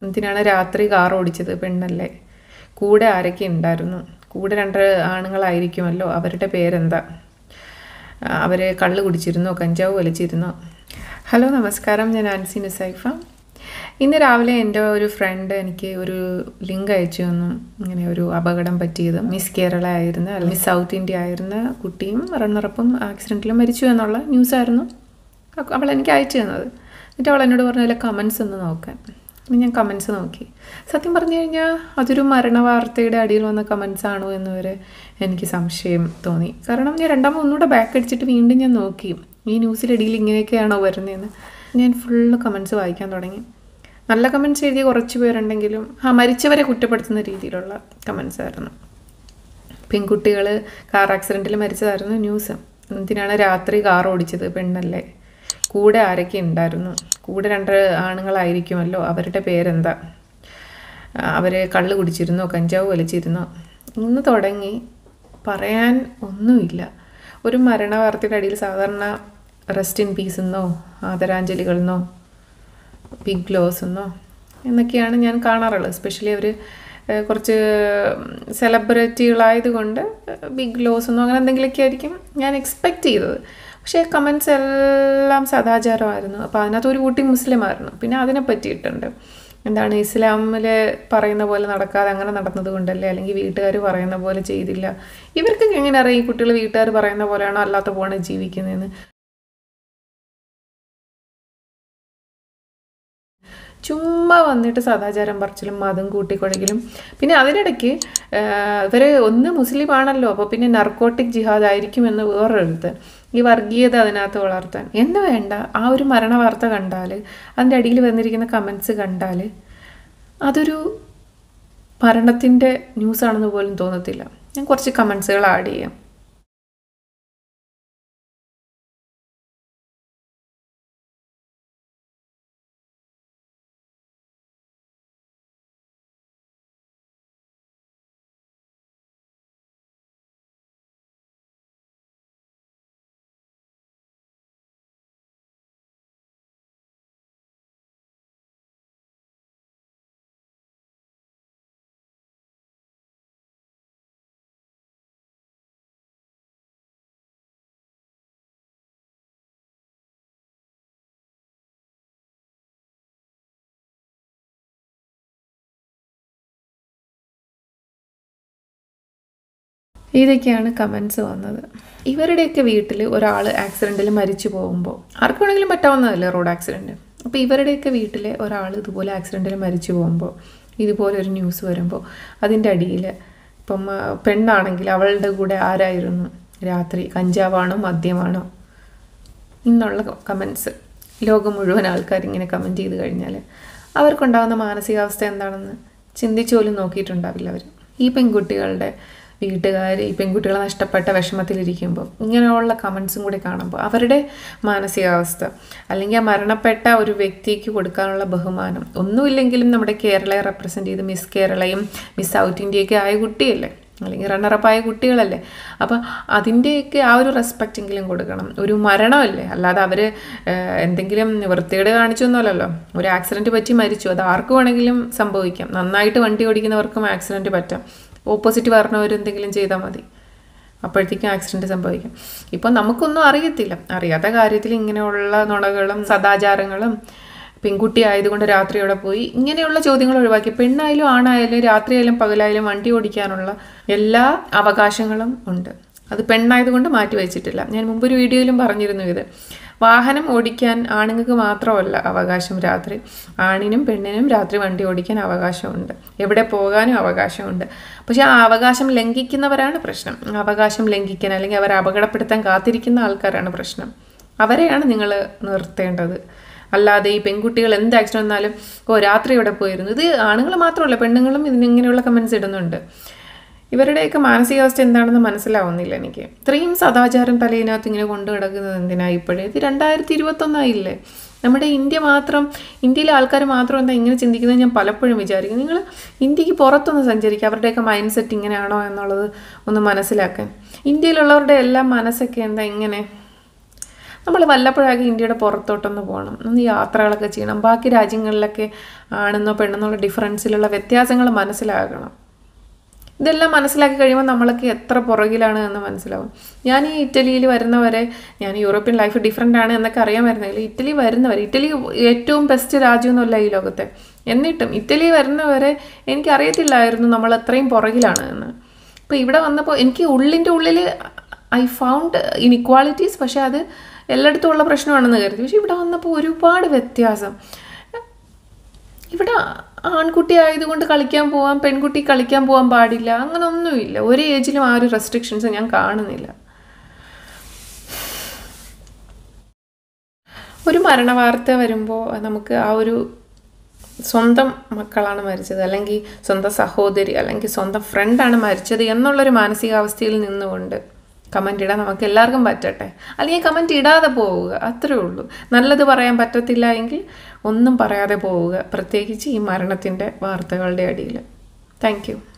എന്തിനാണ് രാത്രി കാർ ഓടിച്ചത് പെണ്ണല്ലേ കൂടെ ആരൊക്കെ ഉണ്ടായിരുന്നു കൂടെ രണ്ട് ആണുങ്ങളായിരിക്കുമല്ലോ അവരുടെ പേരെന്താ അവർ കള്ള് കുടിച്ചിരുന്നോ കഞ്ചാവ് വലിച്ചിരുന്നോ ഹലോ നമസ്കാരം ഞാൻ ആൻസി നിസൈഫ ഇന്ന് രാവിലെ എൻ്റെ ഒരു ഫ്രണ്ട് എനിക്ക് ഒരു ലിങ്ക് അയച്ചു തന്നു ഇങ്ങനെ ഒരു അപകടം പറ്റിയത് മിസ് കേരള ആയിരുന്ന അല്ല മിസ് സൗത്ത് ഇന്ത്യ ആയിരുന്ന കുട്ടിയും റണ്ണറപ്പും ആക്സിഡൻറ്റിൽ മരിച്ചു എന്നുള്ള ന്യൂസായിരുന്നു അവൾ എനിക്ക് അയച്ചു തന്നത് എന്നിട്ട് അവൾ എന്നോട് പറഞ്ഞ അതിലെ കമൻസ് ഒന്ന് നോക്കാൻ അപ്പം ഞാൻ കമൻസ് നോക്കി സത്യം പറഞ്ഞു കഴിഞ്ഞാൽ അതൊരു മരണ വാർത്തയുടെ അടിയിൽ വന്ന കമൻസ് ആണോ എന്ന് വരെ എനിക്ക് സംശയം തോന്നി കാരണം ഞാൻ രണ്ടാമത് ഒന്നുകൂടെ ബാക്ക് അടിച്ചിട്ട് വീണ്ടും ഞാൻ നോക്കി ഈ ന്യൂസിലടിയിൽ ഇങ്ങനെയൊക്കെയാണോ വരുന്നതെന്ന് ഞാൻ ഫുള്ള് കമൻസ് വായിക്കാൻ തുടങ്ങി നല്ല കമൻസ് എഴുതിയ കുറച്ച് പേരുണ്ടെങ്കിലും ആ മരിച്ചവരെ കുറ്റപ്പെടുത്തുന്ന രീതിയിലുള്ള കമൻസ് ആയിരുന്നു പെൺകുട്ടികൾ കാർ ആക്സിഡൻറ്റിൽ മരിച്ചതായിരുന്നു ന്യൂസ് എന്തിനാണ് രാത്രി കാർ ഓടിച്ചത് പെണ്ണല്ലേ കൂടെ ആരൊക്കെ ഉണ്ടായിരുന്നു കൂടെ രണ്ട് ആണുങ്ങളായിരിക്കുമല്ലോ അവരുടെ പേരെന്താ അവർ കള്ള് കുടിച്ചിരുന്നോ കഞ്ചാവ് വലിച്ചിരുന്നോ ഇന്ന് തുടങ്ങി പറയാൻ ഒന്നുമില്ല ഒരു മരണ വാർത്തയുടെ അടിയിൽ സാധാരണ റെസ്റ്റ് ഇൻ പീസ് എന്നോ ആദരാഞ്ജലികൾ എന്നോ ബിഗ് ഗ്ലോസ് എന്നോ എന്നൊക്കെയാണ് ഞാൻ കാണാറുള്ളത് സ്പെഷ്യലി അവർ കുറച്ച് സെലിബ്രിറ്റികളായതുകൊണ്ട് ബിഗ് ലോസ് എന്നോ അങ്ങനെ എന്തെങ്കിലുമൊക്കെ ആയിരിക്കും ഞാൻ എക്സ്പെക്റ്റ് ചെയ്തത് പക്ഷേ കമൻസ് എല്ലാം സദാചാരമായിരുന്നു അപ്പോൾ അതിനകത്ത് ഒരു കുട്ടി മുസ്ലിമായിരുന്നു പിന്നെ അതിനെ പറ്റിയിട്ടുണ്ട് എന്താണ് ഇസ്ലാമിൽ പറയുന്ന പോലെ നടക്കാതെ അങ്ങനെ നടന്നത് കൊണ്ടല്ലേ അല്ലെങ്കിൽ വീട്ടുകാർ പറയുന്ന പോലെ ചെയ്തില്ല ഇവർക്ക് എങ്ങനെ അറിയാം ഈ കുട്ടികൾ വീട്ടുകാർ പറയുന്ന പോലെയാണോ അല്ലാത്ത പോണെ ജീവിക്കുന്നതെന്ന് ചുമ്മാ വന്നിട്ട് സദാചാരം പറച്ചിലും മതം കൂട്ടിക്കൊഴകിലും പിന്നെ അതിനിടയ്ക്ക് ഇവർ ഒന്ന് മുസ്ലിം ആണല്ലോ അപ്പോൾ പിന്നെ നർക്കോട്ടിക് ജിഹാദ് ആയിരിക്കുമെന്ന് വേറൊരുത്ത് ഈ വർഗീയത അതിനകത്ത് വളർത്താൻ എന്ന് വേണ്ട ആ ഒരു മരണ വാർത്ത കണ്ടാൽ അതിൻ്റെ അടിയിൽ വന്നിരിക്കുന്ന കമൻസ് കണ്ടാൽ അതൊരു മരണത്തിൻ്റെ ന്യൂസാണെന്ന് പോലും തോന്നത്തില്ല ഞാൻ കുറച്ച് കമൻസുകൾ ആഡ് ചെയ്യാം ഇതൊക്കെയാണ് കമൻസ് വന്നത് ഇവരുടെയൊക്കെ വീട്ടിൽ ഒരാൾ ആക്സിഡൻറ്റിൽ മരിച്ചു പോകുമ്പോൾ ആർക്ക് വേണമെങ്കിലും പറ്റാവുന്നതല്ലേ റോഡ് ആക്സിഡൻറ്റ് അപ്പോൾ ഇവരുടെയൊക്കെ വീട്ടിലെ ഒരാൾ ഇതുപോലെ ആക്സിഡൻറ്റിൽ മരിച്ചു പോകുമ്പോൾ ഇതുപോലെ ഒരു ന്യൂസ് വരുമ്പോൾ അതിൻ്റെ അടിയിൽ ഇപ്പം പെണ്ണാണെങ്കിൽ അവളുടെ കൂടെ ആരായിരുന്നു രാത്രി കഞ്ചാവാണോ മദ്യമാണോ ഇന്നുള്ള കമൻസ് ലോകം മുഴുവൻ ആൾക്കാർ ഇങ്ങനെ കമൻറ്റ് ചെയ്ത് കഴിഞ്ഞാൽ അവർക്കുണ്ടാകുന്ന മാനസികാവസ്ഥ എന്താണെന്ന് ചിന്തിച്ചു പോലും നോക്കിയിട്ടുണ്ടാവില്ല അവർ ഈ പെൺകുട്ടികളുടെ വീട്ടുകാർ ഈ പെൺകുട്ടികളെ നഷ്ടപ്പെട്ട വിഷമത്തിലിരിക്കുമ്പോൾ ഇങ്ങനെയുള്ള കമൻസും കൂടി കാണുമ്പോൾ അവരുടെ മാനസികാവസ്ഥ അല്ലെങ്കിൽ ആ മരണപ്പെട്ട ഒരു വ്യക്തിക്ക് കൊടുക്കാനുള്ള ബഹുമാനം ഒന്നുമില്ലെങ്കിലും നമ്മുടെ കേരളയെ റെപ്രസെൻ്റ് ചെയ്ത് മിസ് കേരളയും മിസ് സൗത്ത് ഇന്ത്യയൊക്കെ ആയ കുട്ടിയല്ലേ അല്ലെങ്കിൽ റണ്ണറപ്പായ കുട്ടികളല്ലേ അപ്പം അതിൻ്റെയൊക്കെ ആ ഒരു റെസ്പെക്റ്റെങ്കിലും കൊടുക്കണം ഒരു മരണമല്ലേ അല്ലാതെ അവർ എന്തെങ്കിലും വൃത്തികേട് കാണിച്ചൊന്നുമല്ലല്ലോ ഒരു ആക്സിഡൻറ്റ് പറ്റി മരിച്ചു അത് ആർക്ക് വേണമെങ്കിലും സംഭവിക്കാം നന്നായിട്ട് വണ്ടി ഓടിക്കുന്നവർക്കും ആക്സിഡൻറ്റ് പറ്റാം ഓപ്പോസിറ്റ് പറഞ്ഞവർ എന്തെങ്കിലും ചെയ്താൽ മതി അപ്പോഴത്തേക്കും ആക്സിഡൻറ്റ് സംഭവിക്കും ഇപ്പം നമുക്കൊന്നും അറിയത്തില്ല അറിയാത്ത കാര്യത്തിൽ ഇങ്ങനെയുള്ള നുണകളും സദാചാരങ്ങളും പെൺകുട്ടി ആയതുകൊണ്ട് രാത്രി അവിടെ പോയി ഇങ്ങനെയുള്ള ചോദ്യങ്ങൾ ഒഴിവാക്കി പെണ്ണായാലും ആണായാലും രാത്രിയായാലും പകലായാലും വണ്ടി ഓടിക്കാനുള്ള എല്ലാ അവകാശങ്ങളും ഉണ്ട് അത് പെണ്ണായതുകൊണ്ട് മാറ്റി വെച്ചിട്ടില്ല ഞാൻ മുമ്പൊരു വീഡിയോയിലും പറഞ്ഞിരുന്നു ഇത് വാഹനം ഓടിക്കാൻ ആണുങ്ങൾക്ക് മാത്രമല്ല അവകാശം രാത്രി ആണിനും പെണ്ണിനും രാത്രി വണ്ടി ഓടിക്കാൻ അവകാശമുണ്ട് എവിടെ പോകാനും അവകാശമുണ്ട് പക്ഷേ ആ അവകാശം ലംഘിക്കുന്നവരാണ് പ്രശ്നം അവകാശം ലംഘിക്കാൻ അല്ലെങ്കിൽ അവരെ അപകടപ്പെടുത്താൻ കാത്തിരിക്കുന്ന ആൾക്കാരാണ് പ്രശ്നം അവരെയാണ് നിങ്ങൾ നിർത്തേണ്ടത് അല്ലാതെ ഈ പെൺകുട്ടികൾ എന്ത് ആക്സിഡന്റ് വന്നാലും ഓ രാത്രി ഇവിടെ പോയിരുന്നു ഇത് ആണുങ്ങൾ മാത്രമല്ല പെണ്ണുങ്ങളും ഇതിനിങ്ങനെയുള്ള കമൻസ് ഇടുന്നുണ്ട് ഇവരുടെയൊക്കെ മാനസികാവസ്ഥ എന്താണെന്ന് മനസ്സിലാവുന്നില്ല എനിക്ക് ഇത്രയും സദാചാരം തലയിനകത്ത് ഇങ്ങനെ കൊണ്ടു കിടക്കുന്നത് എന്തിനാ ഇപ്പോഴേ ഇത് രണ്ടായിരത്തി ഇരുപത്തൊന്നായില്ലേ നമ്മുടെ ഇന്ത്യ മാത്രം ഇന്ത്യയിലെ ആൾക്കാർ മാത്രം എന്താ ഇങ്ങനെ ചിന്തിക്കുന്നത് ഞാൻ പലപ്പോഴും വിചാരിക്കും നിങ്ങൾ ഇന്ത്യക്ക് പുറത്തൊന്ന് സഞ്ചരിക്കുക അവരുടെയൊക്കെ മൈൻഡ് സെറ്റ് ഇങ്ങനെയാണോ എന്നുള്ളത് ഒന്ന് മനസ്സിലാക്കാൻ ഇന്ത്യയിലുള്ളവരുടെ എല്ലാം മനസ്സൊക്കെ എന്താ ഇങ്ങനെ നമ്മൾ വല്ലപ്പോഴൊക്കെ ഇന്ത്യയുടെ പുറത്തോട്ടൊന്ന് പോകണം ഒന്ന് യാത്രകളൊക്കെ ചെയ്യണം ബാക്കി രാജ്യങ്ങളിലൊക്കെ ആണെന്നോ പെണ്ണെന്നുള്ള ഡിഫറൻസിലുള്ള വ്യത്യാസങ്ങൾ മനസ്സിലാക്കണം ഇതെല്ലാം മനസ്സിലാക്കി കഴിയുമ്പോൾ നമ്മളൊക്കെ എത്ര പുറകിലാണ് എന്ന് മനസ്സിലാവും ഞാൻ ഈ ഇറ്റലിയിൽ വരുന്നവരെ ഞാൻ യൂറോപ്യൻ ലൈഫ് ഡിഫറെൻ്റ് ആണ് എന്നൊക്കെ അറിയാമായിരുന്നെങ്കിൽ ഇറ്റലി വരുന്നവരെ ഇറ്റലി ഏറ്റവും ബെസ്റ്റ് രാജ്യമൊന്നുമല്ല ഈ ലോകത്തെ എന്നിട്ടും ഇറ്റലി വരുന്നവരെ എനിക്കറിയത്തില്ലായിരുന്നു നമ്മൾ അത്രയും പുറകിലാണ് എന്ന് അപ്പോൾ ഇവിടെ വന്നപ്പോൾ എനിക്ക് ഉള്ളിൻ്റെ ഉള്ളിൽ ഐ ഫൗണ്ട് ഇനിക്വാളിറ്റീസ് പക്ഷേ അത് എല്ലായിടത്തും ഉള്ള പ്രശ്നമാണെന്ന് കരുതി പക്ഷേ ഇവിടെ വന്നപ്പോൾ ഒരുപാട് വ്യത്യാസം ഇവിടെ ആൺകുട്ടി ആയതുകൊണ്ട് കളിക്കാൻ പോവാം പെൺകുട്ടി കളിക്കാൻ പോകാൻ പാടില്ല അങ്ങനെ ഒന്നുമില്ല ഒരു ഏജിലും ആ ഒരു റെസ്ട്രിക്ഷൻസ് ഞാൻ കാണുന്നില്ല ഒരു മരണവാർത്ത വരുമ്പോൾ നമുക്ക് ആ ഒരു സ്വന്തം മക്കളാണ് മരിച്ചത് അല്ലെങ്കിൽ സ്വന്തം സഹോദരി അല്ലെങ്കിൽ സ്വന്തം ഫ്രണ്ടാണ് മരിച്ചത് എന്നുള്ളൊരു മാനസികാവസ്ഥയിൽ നിന്നുകൊണ്ട് കമൻ്റ് ഇടാൻ നമുക്ക് എല്ലാവർക്കും പറ്റട്ടെ അല്ലെങ്കിൽ കമൻ്റ് ഇടാതെ പോവുക അത്രേ ഉള്ളൂ നല്ലത് പറയാൻ പറ്റത്തില്ല എങ്കിൽ ഒന്നും പറയാതെ പോവുക പ്രത്യേകിച്ച് ഈ മരണത്തിൻ്റെ വാർത്തകളുടെ അടിയിൽ താങ്ക് യു